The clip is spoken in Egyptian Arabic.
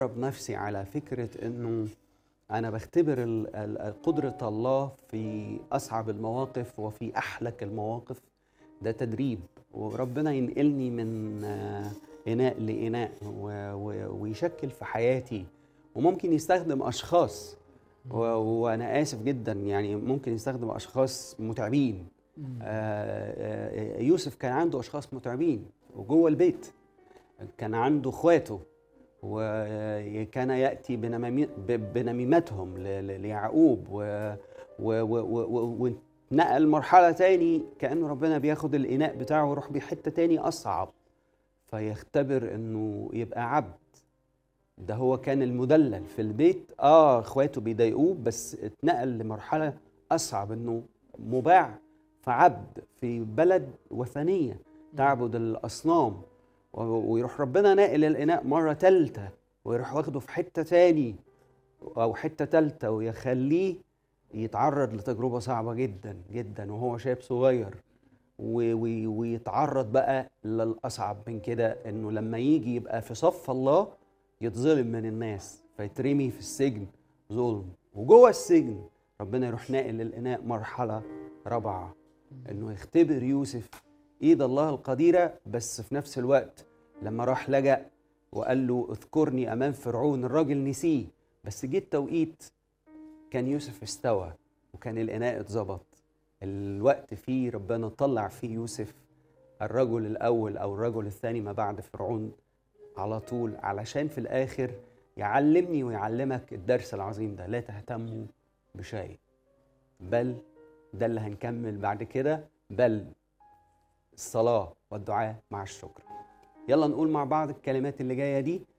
أدرب نفسي على فكرة إنه أنا بختبر ال- ال- قدرة الله في أصعب المواقف وفي أحلك المواقف ده تدريب وربنا ينقلني من آه، إناء لإناء و- و- ويشكل في حياتي وممكن يستخدم أشخاص و- وأنا آسف جدا يعني ممكن يستخدم أشخاص متعبين آه، آه، يوسف كان عنده أشخاص متعبين وجوه البيت كان عنده اخواته وكان ياتي بنمامي- ب- بنميمتهم ل- ل- ليعقوب و- و- و- و- ونقل مرحله تاني كانه ربنا بياخد الاناء بتاعه ويروح بيه حته تاني اصعب فيختبر انه يبقى عبد ده هو كان المدلل في البيت اه اخواته بيضايقوه بس اتنقل لمرحله اصعب انه مباع فعبد في بلد وثنيه تعبد الاصنام و- ويروح ربنا ناقل الاناء مره تالته ويروح واخده في حته تاني او حته تالته ويخليه يتعرض لتجربه صعبه جدا جدا وهو شاب صغير و- و- ويتعرض بقى للاصعب من كده انه لما يجي يبقى في صف الله يتظلم من الناس فيترمي في السجن ظلم وجوه السجن ربنا يروح ناقل الاناء مرحله رابعه انه يختبر يوسف ايد الله القديره بس في نفس الوقت لما راح لجأ وقال له اذكرني امام فرعون الراجل نسيه بس جه التوقيت كان يوسف استوى وكان الاناء اتظبط الوقت فيه ربنا طلع فيه يوسف الرجل الاول او الرجل الثاني ما بعد فرعون على طول علشان في الاخر يعلمني ويعلمك الدرس العظيم ده لا تهتموا بشيء بل ده اللي هنكمل بعد كده بل الصلاة والدعاء مع الشكر يلا نقول مع بعض الكلمات اللي جاية دي